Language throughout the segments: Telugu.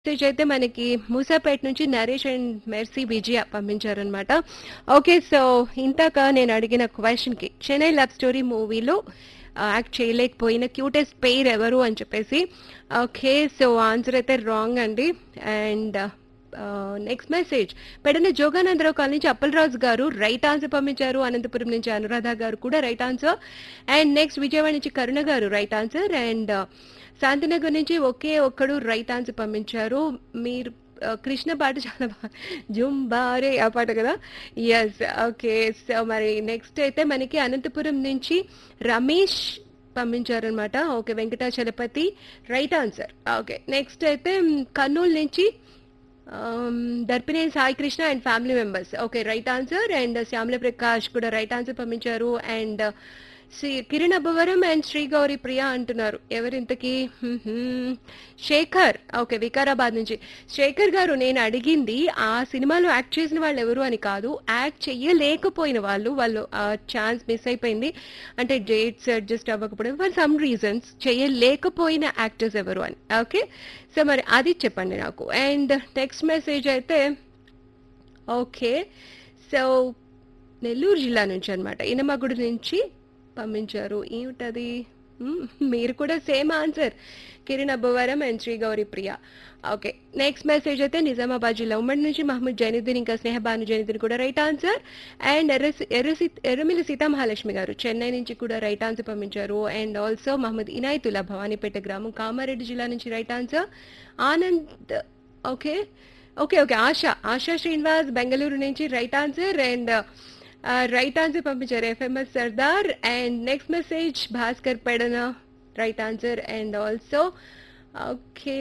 మెసేజ్ అయితే మనకి మూసాపేట నుంచి నరేష్ అండ్ మెర్సీ విజయ పంపించారనమాట ఓకే సో ఇంతాక నేను అడిగిన క్వశ్చన్కి చెన్నై లవ్ స్టోరీ మూవీలో యాక్ట్ చేయలేకపోయిన క్యూటెస్ట్ పెయిర్ ఎవరు అని చెప్పేసి ఓకే సో ఆన్సర్ అయితే రాంగ్ అండి and next message Pedana Joganandarao colony నుంచి అప్పలరాజు గారు రైట్ ఆన్సర్ పంపించారు అనంతపురం నుంచి అనురాధ గారు కూడా right answer and next Vijayawada నుంచి కరుణ గారు రైట్ ఆన్సర్ అండ్ శాంతినగర్ నుంచి ఒకే ఒక్కడు రైట్ ఆన్సర్ పంపించారు మీరు ఆ, కృష్ణ పాట చాలా బాగా జుంబారే ఆ పాట కదా ఎస్ ఓకే సో మరి నెక్స్ట్ అయితే మనకి అనంతపురం నుంచి రమేష్ పంపించారనమాట okay Venkatachalapathi right answer okay next అయితే మ్, కర్నూలు నుంచి దర్పినే Sai Krishna and family members okay right answer and Shyamala Prakash కూడా రైట్ ఆన్సర్ పంపించారు అండ్ శ్రీ కిరణ్ అబ్బవరం అండ్ శ్రీ గౌరీ ప్రియ అంటున్నారు ఎవరింతకి శేఖర్ ఓకే వికారాబాద్ నుంచి శేఖర్ గారు నేను అడిగింది ఆ సినిమాలో యాక్ట్ చేసిన వాళ్ళు ఎవరు అని కాదు యాక్ట్ చెయ్యలేకపోయిన వాళ్ళు వాళ్ళు ఆ ఛాన్స్ మిస్ అయిపోయింది అంటే డేట్స్ అడ్జస్ట్ అవ్వకపోవడం ఫర్ సమ్ రీజన్స్ చేయలేకపోయిన యాక్టర్స్ ఎవరు అని ఓకే సో మరి అది చెప్పండి నాకు అండ్ టెక్స్ట్ మెసేజ్ అయితే ఓకే సో నెల్లూరు జిల్లా నుంచి అనమాట ఇనమగుడి నుంచి పంపించారు ఏమిటది మ్మ్, మీరు కూడా same answer Kiran Abbavaram and Sri Gauri Priya okay next message అయితే నిజామాబాద్ జిల్లా ఉమ్మడి నుంచి మహమ్మద్ జైనుద్దీన్ ఇంకా స్నేహబాను జైనుద్దీన్ కూడా రైట్ ఆన్సర్ అండ్ ఎర్రసి ఎర్రసి ఎర్రమిల్లి సీతామహాలక్ష్మి గారు చెన్నై నుంచి కూడా రైట్ ఆన్సర్ పంపించారు అండ్ ఆల్సో మహమ్మద్ ఇనాయతుల్లా భవానీపేట గ్రామం కామారెడ్డి జిల్లా నుంచి right answer Anand okay okay okay Asha Asha Srinivas Bengaluru నుంచి right answer and right answer పంపించారు FMS Sardar and next message Bhaskar Pedana right answer and also okay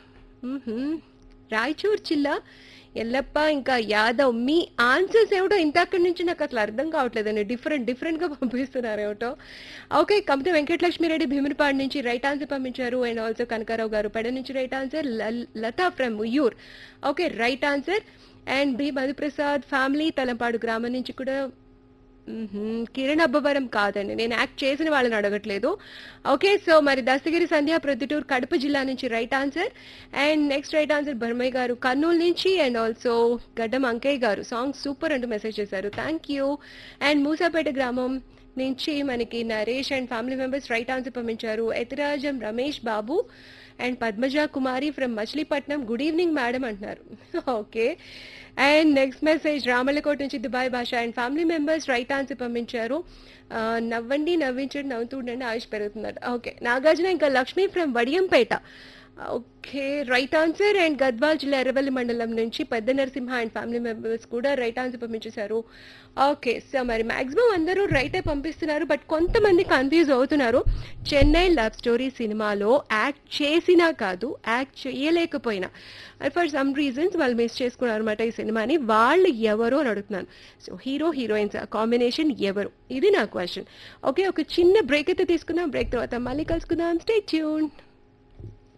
Raichur జిల్లా ఎల్లప్ప ఇంకా యాదవ్ మీ ఆన్సర్స్ ఏమిటో ఇంతక్కడి నుంచి నాకు అసలు అర్థం కావట్లేదండి డిఫరెంట్ డిఫరెంట్గా పంపిస్తున్నారు ఏమిటో ఓకే కమిత వెంకటలక్ష్మిరెడ్డి భీమునిపాడు నుంచి రైట్ ఆన్సర్ పంపించారు అండ్ ఆల్సో కనకారావు గారు పెడ నుంచి right answer Latha from Uyyur okay right answer and B Madhuprasad family Talampadu గ్రామం నుంచి కూడా మ్మ్హ్మ్. కిరణ్ అబ్బవరం కాదండి నేను యాక్ట్ చేసిన వాళ్ళని అడగట్లేదు ఓకే సో మరి దస్తగిరి సంధ్య ప్రొద్దుటూరు కడప జిల్లా నుంచి right answer and next right answer Barmaiah garu Kurnool నుంచి and also Gaddam Ankaiah garu song super అంటూ మెసేజ్ చేశారు థ్యాంక్ యూ అండ్ మూసాపేట గ్రామం నుంచి మనకి Naresh and family members right answer పంపించారు Ethirajam Ramesh Babu and Padmaja Kumari from Machilipatnam good evening madam అంటున్నారు okay and next message Ramallakota నుంచి Dubai Basha and family members right answer పంపించారు ఆ, నవ్వండి నవ్వించండి నవ్వుతూ ఉండండి ఆయుష్ పెరుగుతున్నారు ఓకే నాగార్జున ఇంకా Lakshmi from Vadiyampeta okay right answer and Gadwal జిల్లా ఎర్రవల్లి మండలం నుంచి Pedda Narasimha and family members కూడా రైట్ ఆన్సర్ పంపించేశారు ఓకే సో మరి మాక్సిమం అందరూ రైటే పంపిస్తున్నారు బట్ కొంతమంది కన్ఫ్యూజ్ అవుతున్నారు చెన్నై లవ్ స్టోరీ సినిమాలో యాక్ట్ చేసినా కాదు యాక్ట్ చేయలేకపోయినా ఫర్ సమ్ రీజన్స్ వాళ్ళు మిస్ చేసుకున్నారు అనమాట ఈ సినిమాని వాళ్ళు ఎవరు అని అడుగుతున్నాను సో హీరో హీరోయిన్స్ కాంబినేషన్ ఎవరు ఇది నా క్వశ్చన్ ఓకే ఒక చిన్న బ్రేక్ అయితే తీసుకుందాం బ్రేక్ తర్వాత మళ్ళీ కలుసుకుందాం స్టే ట్యూన్